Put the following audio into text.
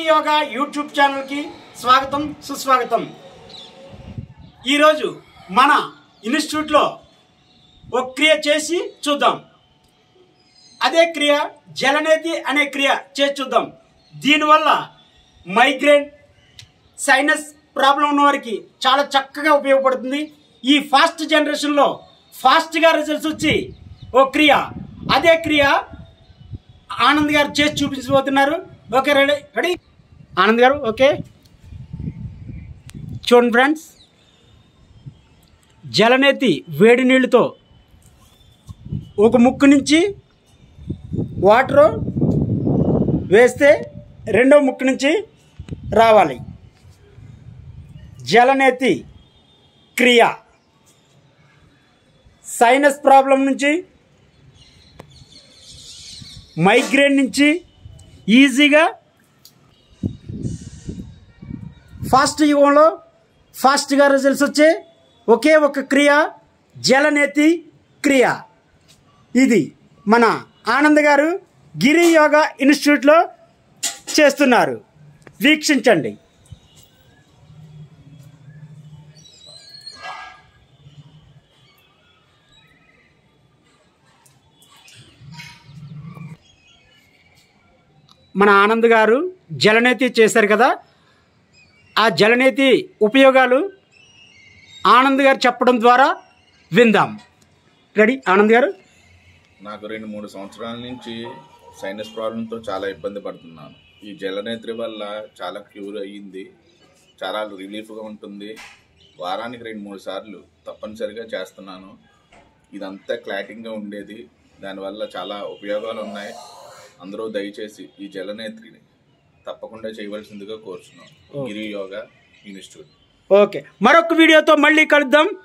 yoga YouTube ఛానల్కి స్వాగతం సుస్వాగతం ఈరోజు మన ఇన్స్టిట్యూట్లో ఒక క్రియ చేసి చూద్దాం అదే క్రియ జలనేతి అనే క్రియ చేసి చూద్దాం దీనివల్ల మైగ్రేన్ సైనస్ ప్రాబ్లం ఉన్న వారికి చాలా చక్కగా ఉపయోగపడుతుంది ఈ ఫాస్ట్ జనరేషన్లో ఫాస్ట్గా రిజల్ట్స్ వచ్చి ఓ క్రియ అదే క్రియ ఆనంద్ గారు చేసి చూపించబోతున్నారు ఓకే రెడీ రెడీ ఆనంద్ గారు ఓకే చూడండి ఫ్రెండ్స్ జలనేతి వేడి నీళ్ళతో ఒక ముక్కు నుంచి వాటరు వేస్తే రెండో ముక్కు నుంచి రావాలి జలనేతి క్రియ సైనస్ ప్రాబ్లం నుంచి మైగ్రేన్ నుంచి ఈజీగా ఫాస్ట్ యుగంలో ఫాస్ట్గా రిజల్ట్స్ వచ్చే ఒకే ఒక క్రియ జలనేతి క్రియ ఇది మన ఆనంద్ గారు గిరి యోగా ఇన్స్టిట్యూట్లో చేస్తున్నారు వీక్షించండి మన ఆనంద్ గారు జలనేతి చేశారు కదా ఆ జలనేతి ఉపయోగాలు ఆనంద్ గారు చెప్పడం ద్వారా విందాం రెడీ ఆనంద్ గారు నాకు రెండు మూడు సంవత్సరాల నుంచి సైనస్ ప్రాబ్లంతో చాలా ఇబ్బంది పడుతున్నాను ఈ జలనేత్రి వల్ల చాలా క్యూర్ అయ్యింది చాలా రిలీఫ్గా ఉంటుంది వారానికి రెండు మూడు సార్లు తప్పనిసరిగా చేస్తున్నాను ఇదంతా క్లాటింగ్గా ఉండేది దానివల్ల చాలా ఉపయోగాలు ఉన్నాయి అందరూ దయచేసి ఈ జలనేత్రిని తప్పకుండా చేయవలసిందిగా కోరుచున్నాను గిరి యోగా ఇన్స్టిట్యూట్ ఓకే మరొక వీడియోతో మళ్ళీ కలుద్దాం